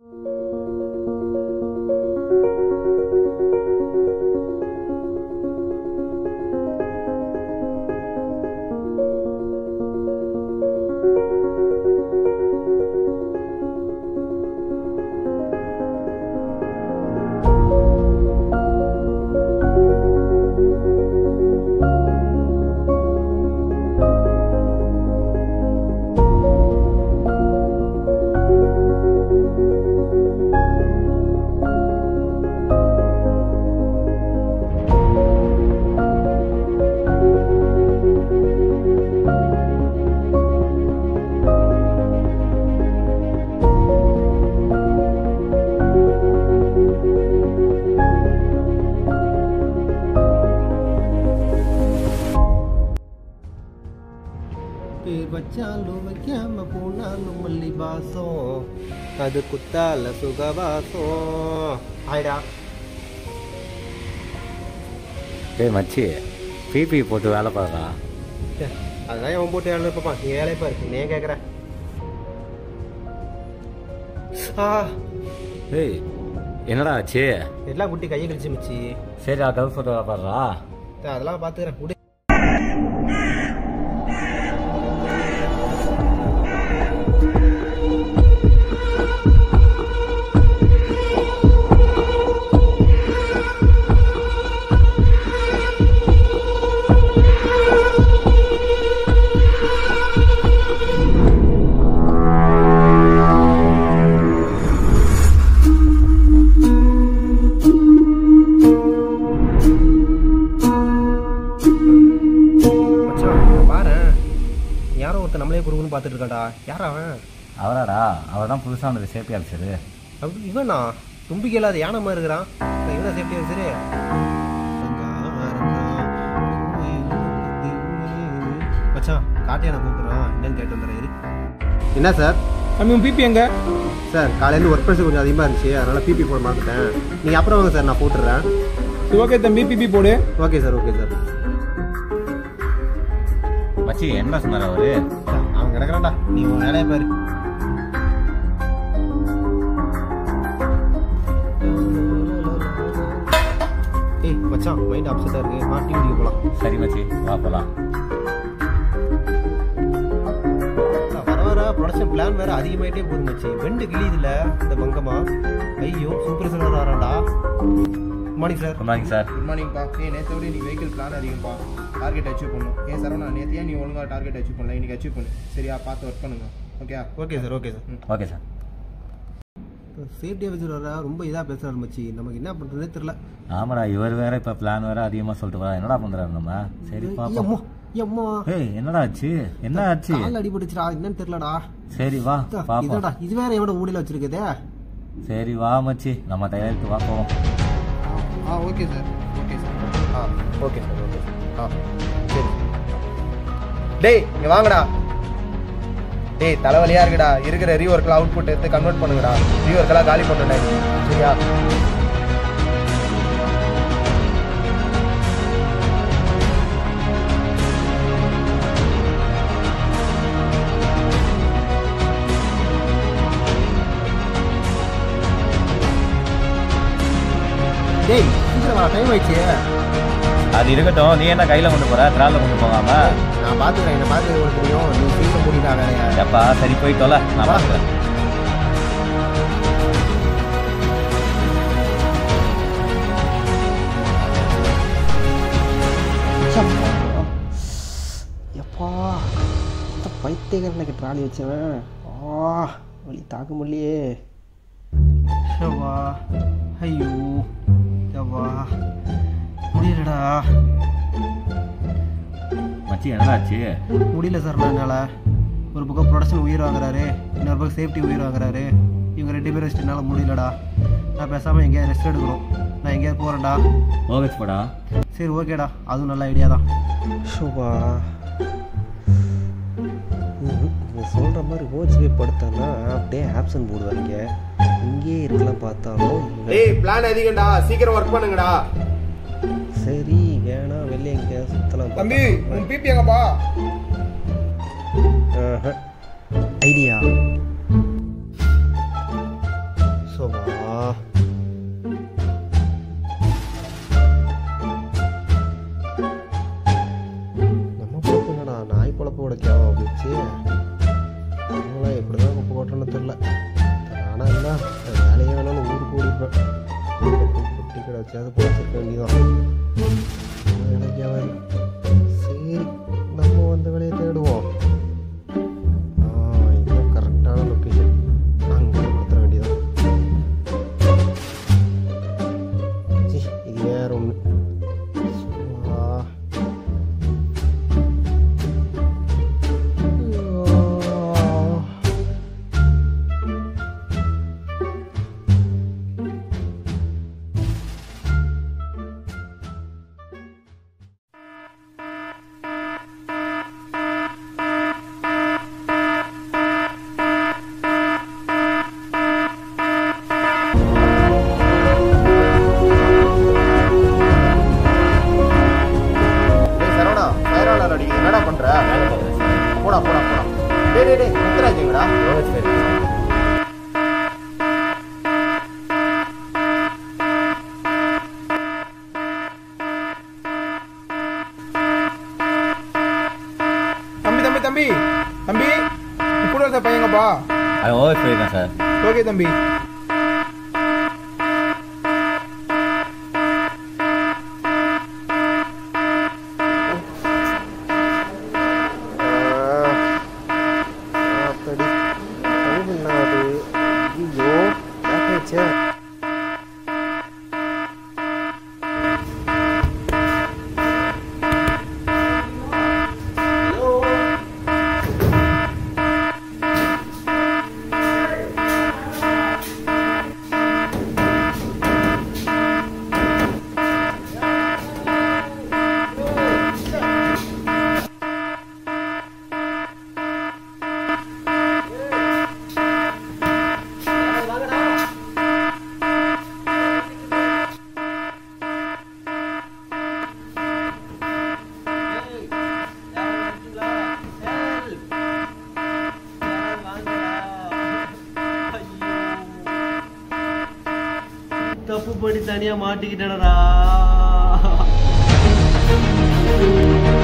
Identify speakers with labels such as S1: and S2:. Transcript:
S1: பேர் வச்சாலும் வைக்காம போனாலும் மல்லி வாசம் அது குத்தால சுகவாசம் ஆயிடா
S2: டேய் மச்சி பிபி போட்டு வேலை பார்க்குறா
S1: ச்சே, அதெல்லாம் அவன் போட்டு வேலை இருப்பா நீ வேலையை பாரு நீ ஏன் கேட்குற ஆ
S2: டேய் என்னடா ஆச்சு
S1: எல்லாம் குட்டி கையை கழிச்சு மிச்சி
S2: சரிடா கல் போட்டு வேலை பார்க்குறா
S1: சரி, அதெல்லாம் பார்த்துக்கிறேன் விடு மச்சான் பாரு யாரோ ஒருத்தன் நம்மளே குறுகுன்னு பார்த்துட்டு இருக்கான்டா யார் அவன்
S2: அவராடா அவர் தான் புதுசாக வந்தது சேஃப்டி ஆஃபீஸரு
S1: அப்படி இவனா தும்பிக்கை இல்லாத யானை மாதிரி இருக்கிறான் நான் இவனா சேஃப்டி ஆஃபீஸரு மச்சான் காட்டியான கூப்பிட்றான் என்னன்னு கேட்டு வந்துடுறேன் இரு என்ன சார்
S3: தம்பி உன் பிபி எங்க
S1: சார் காலையில ஒர்க் ப்ரெஷர் கொஞ்சம் அதிகமாக இருந்துச்சு அதனால பிபி போட மாட்டேன் நீங்கள் அப்புறம் வாங்க சார் நான் போட்டுடுறேன்
S3: சரி ஓகே தம்பி பிபி போடு
S1: ஓகே சார் ஓகே சார்
S2: மச்சி என்ன சொன்னார் அவரு
S1: அவன் கிடக்குறான்டா நீ உன் வேலையை பாரு ஏய் மச்சான் மைண்ட் அப்செட்டாக இருக்கு மாட்டி குடிக்க போகலாம்
S2: சரி மச்சி வா போலாம்
S1: வர வர ப்ரொடக்ஷன் பிளான் வேற அதிகமாயிட்டே போகுது மச்சி வெண்டு கிழியுதுல இந்த பங்கமா ஐயோ சூப்பர் சார் வரான்டா morning sir
S2: good morning sir
S4: good மார்னிங்ப்பா ஏன் நேற்று விட நீ வெஹிக்கிள் பிளான் அதிகம்ப்பா டார்கெட் அச்சீவ் பண்ணணும் ஏன் சரவணா நேற்று ஏன் நீ ஒழுங்காக டார்கெட் அச்சீவ் பண்ணல இன்னைக்கு அச்சீவ் பண்ணு சரியா பார்த்து ஒர்க் பண்ணுங்க okay
S1: okay sir okay sir
S2: okay sir
S1: safety officer வர ரொம்ப இதாக பேசுறாரு மச்சி நமக்கு என்ன பண்ணுறதுனே தெரியல
S2: ஆமாடா இவர் வேற இப்போ பிளான் வேற அதிகமாக சொல்லிட்டு வரா என்னடா பண்ணுறாரு நம்ம சரி
S1: எம்மா
S2: பாப்போம்
S1: எம்மா
S2: ஏய் என்னடா ஆச்சு என்ன ஆச்சு
S1: கால் அடிபட்டுச்சுடா என்னன்னு தெரியலடா
S2: சரி வா பாப்போம்
S1: இதடா இது வேற எவ்வளோ ஊடியில் வச்சிருக்கதே
S2: சரி வா மச்சி நம்ம தயாரித்து வா போவோம்
S4: ஆ ஓகே சார் ஓகே சார்
S1: ஆ ஓகே சார் ஓகே சார் ஆ சரி டேய் இங்க வாங்கடா டேய் தலைவலியா இருக்குடா இருக்கிற ரீஒர்க்லாம் அவுட்புட் எடுத்து கன்வெர்ட் பண்ணுங்கடா ரீஒர்க்கெல்லாம் காலி பண்ணுடா சரியா டேய் சீக்கிரம் வா டைம் ஆயிடுச்சு
S2: அது இருக்கட்டும் நீ என்ன கையில் கொண்டு போற ட்ராலில் கொண்டு போகாம
S1: நான் பார்த்துக்கிறேன் என்ன பார்த்து உனக்கு தெரியும் நீ சீக்கிரம் முடியல வேலையா
S2: எப்பா சரி போயிட்டோல நான்
S1: வா.
S2: பார்த்துக்கிறேன்
S1: எப்பா இந்த பைத்தியக்காரனுக்கு ட்ராலி வச்சவன் ஆ வலி தாக்க முடியலையே ஷவா ஐயோ ஷவா முடியலடா
S2: மச்சி என்னடா ஆச்சு
S1: முடியல சார் என்னால் ஒரு பக்கம் ப்ரொடக்ஷன் உயிர் வாங்குறாரு இன்னொரு பக்கம் சேஃப்டி உயிர் வாங்குறாரு இவங்க ரெண்டு பேரும் வச்சுட்டு என்னால் முடியலடா நான் பேசாமல் எங்கேயாவது ரெஸ்ட் எடுக்கணும் நான் எங்கேயாவது போகிறேன்டா
S2: ஓகே போடா
S1: சரி ஓகேடா அதுவும் நல்ல ஐடியா தான்
S5: ஷோபா நீ சொல்கிற மாதிரி ஓச்சு போய் படுத்தானா அப்படியே ஆப்சன் போடுவாங்க இங்கேயே இருக்கலாம் பார்த்தாலும் இல்ல.
S4: டேய் பிளான் அதிகம்டா சீக்கிரம் ஒர்க் பண்ணுங்கடா
S5: சரி வேணா வெளியே எங்கேயாவது சுற்றலாம்
S3: தம்பி உன் பிபி எங்கப்பா
S5: ஐடியா குட்டி கடை வச்சாவது பிடிச்சிருக்க வேண்டியதான் எனக்கு அவன் சரி நம்ம வந்த வேலையை தேடுவோம் ஆ இதுதான் கரெக்டான லொக்கேஷன் அங்கே கொடுத்துட வேண்டியதான் சி, இது வேற ஒன்று
S1: டேய் சரவணா ஃபயர் அலாரம் அடிக்குது என்னடா பண்ற
S2: வேலை பார்க்குறேன் சார்
S1: போடா போடா போடா டேய் டேய் டேய் முத்துராஜுங்கடா
S2: ரோஹித் சார்
S3: தம்பி தம்பி தம்பி தம்பி நீ கூட இருக்க பையங்கப்பா
S2: அது ஓவர் போயிருக்கேன் சார்
S3: ஓகே தம்பி
S5: அப்படி டைம் என்ன ஆகுது ஐயோ ஆச்சே
S6: தப்பு பண்ணி தனியா மாட்டிக்கிட்டேனடா